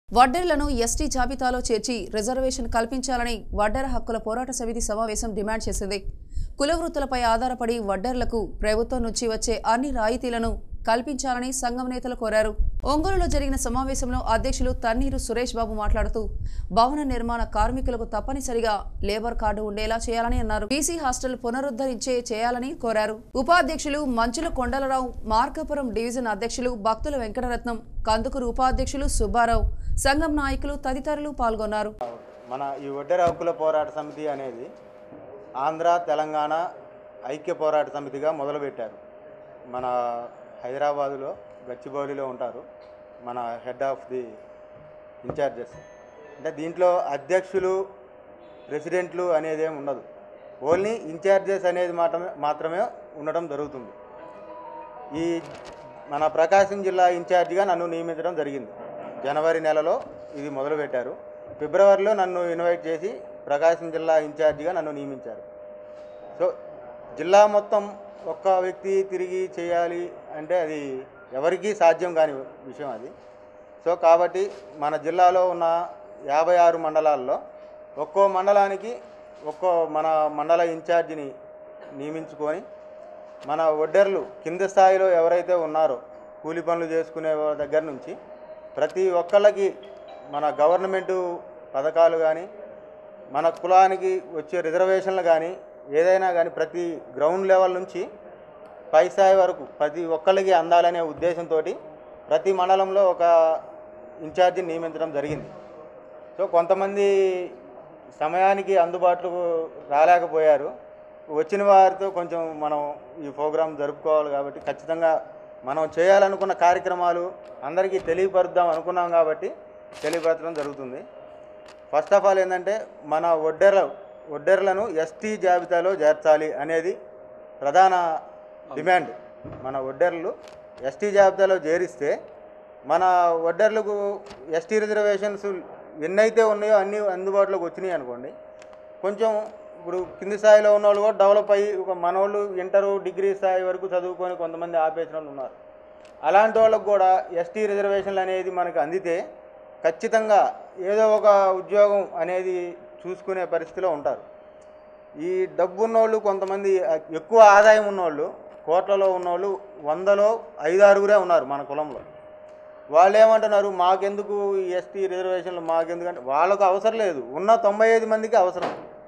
వడ్డెర్లను ST జాబితాలో చేర్చి reservation కల్పించాలని వడ్డెర హక్కుల పోరాట సమితి సమావేశం డిమాండ్ చేసింది కుల వృత్తులపై ఆధారపడి వడ్డెర్లకు ప్రభుత్వం నుంచి వచ్చే అన్ని రాయితీలను కల్పించాలని సంఘం నేతలు కోరారు ఒంగోలులో జరిగిన సమావేశంలో అధ్యక్షులు తన్నీరు సురేష్ బాబు మాట్లాడుతూ భవన నిర్మాణ కార్మికులకు తప్పనిసరిగా లేబర్ కార్డు ఉండేలా చేయాలని అన్నారు బీసీ హాస్టల్ పునరుద్ధరించే చేయాలని కోరారు ఉపాధ్యక్షులు మంచుల కొండలరావు మార్కాపురం డివిజన్ అధ్యక్షులు భక్తుల వెంకటరత్నం కందుకూరు ఉపాధ్యక్షులు సుబ్బారావు సంఘం నాయకులు తదితరులు పాల్గొన్నారు మన ఈ ఒడ్డెర హక్కుల పోరాట సమితి అనేది ఆంధ్ర తెలంగాణ ఐక్య పోరాట సమితిగా మొదలుపెట్టారు మన హైదరాబాదులో గచ్చిబౌలిలో ఉంటారు మన హెడ్ ఆఫ్ ది ఇన్ఛార్జెస్ అంటే దీంట్లో అధ్యక్షులు ప్రెసిడెంట్లు అనేది ఏమి ఉండదు ఓన్లీ ఇన్ఛార్జెస్ అనేది మాత్రమే మాత్రమే ఉండడం జరుగుతుంది ఈ మన ప్రకాశం జిల్లా ఇన్ఛార్జిగా నన్ను నియమించడం జరిగింది జనవరి నెలలో ఇది మొదలుపెట్టారు ఫిబ్రవరిలో నన్ను ఇన్వైట్ చేసి ప్రకాశం జిల్లా ఇన్ఛార్జిగా నన్ను నియమించారు సో జిల్లా మొత్తం ఒక్క వ్యక్తి తిరిగి చేయాలి అంటే అది ఎవరికీ సాధ్యం కాని విషయం అది సో కాబట్టి మన జిల్లాలో ఉన్న యాభై ఆరు మండలాల్లో ఒక్కో మండలానికి ఒక్కో మన మండల ఇన్ఛార్జిని నియమించుకొని మన ఒడ్డెర్లు కింద స్థాయిలో ఎవరైతే ఉన్నారో కూలి పనులు చేసుకునే వాళ్ళ దగ్గర నుంచి ప్రతి ఒక్కళ్ళకి మన గవర్నమెంటు పథకాలు కానీ మన కులానికి వచ్చే రిజర్వేషన్లు కానీ ఏదైనా కానీ ప్రతి గ్రౌండ్ లెవెల్ నుంచి పై స్థాయి వరకు ప్రతి ఒక్కళ్ళకి అందాలనే ఉద్దేశంతో ప్రతి మండలంలో ఒక ఇన్ఛార్జిని నియమించడం జరిగింది సో కొంతమంది సమయానికి అందుబాటులో రాలేకపోయారు వచ్చిన వారితో కొంచెం మనం ఈ ప్రోగ్రాం జరుపుకోవాలి కాబట్టి ఖచ్చితంగా మనం చేయాలనుకున్న కార్యక్రమాలు అందరికీ తెలియపరుద్దాం అనుకున్నాం కాబట్టి తెలియపరచడం జరుగుతుంది ఫస్ట్ ఆఫ్ ఆల్ ఏంటంటే మన ఒడ్డెర ఒడ్డెర్లను ఎస్టీ జాబితాలో చేర్చాలి అనేది ప్రధాన డిమాండ్ మన ఒడ్డెర్లు ఎస్టీ జాబితాలో చేరిస్తే మన ఒడ్డెర్లకు ఎస్టీ రిజర్వేషన్స్ ఎన్నైతే ఉన్నాయో అన్నీ అందుబాటులోకి వచ్చినాయి అనుకోండి కొంచెం ఇప్పుడు కింది స్థాయిలో ఉన్న వాళ్ళు కూడా డెవలప్ అయ్యి ఒక మనోళ్ళు ఇంటరు డిగ్రీ స్థాయి వరకు చదువుకొని కొంతమంది ఆపేసిన వాళ్ళు ఉన్నారు అలాంటి వాళ్ళకు కూడా ఎస్టీ రిజర్వేషన్లు అనేది మనకు అందితే ఖచ్చితంగా ఏదో ఒక ఉద్యోగం అనేది చూసుకునే పరిస్థితిలో ఉంటారు ఈ డబ్బు ఉన్నోళ్ళు కొంతమంది ఎక్కువ ఆదాయం ఉన్నోళ్ళు కోట్లలో ఉన్నోళ్ళు వందలో ఐదు ఆరుగురే ఉన్నారు మన కులంలో వాళ్ళు ఏమంటున్నారు మాకెందుకు ఈ ఎస్టీ రిజర్వేషన్లు మాకెందుకంటే వాళ్ళకు అవసరం లేదు ఉన్న తొంభై ఐదు మందికి అవసరం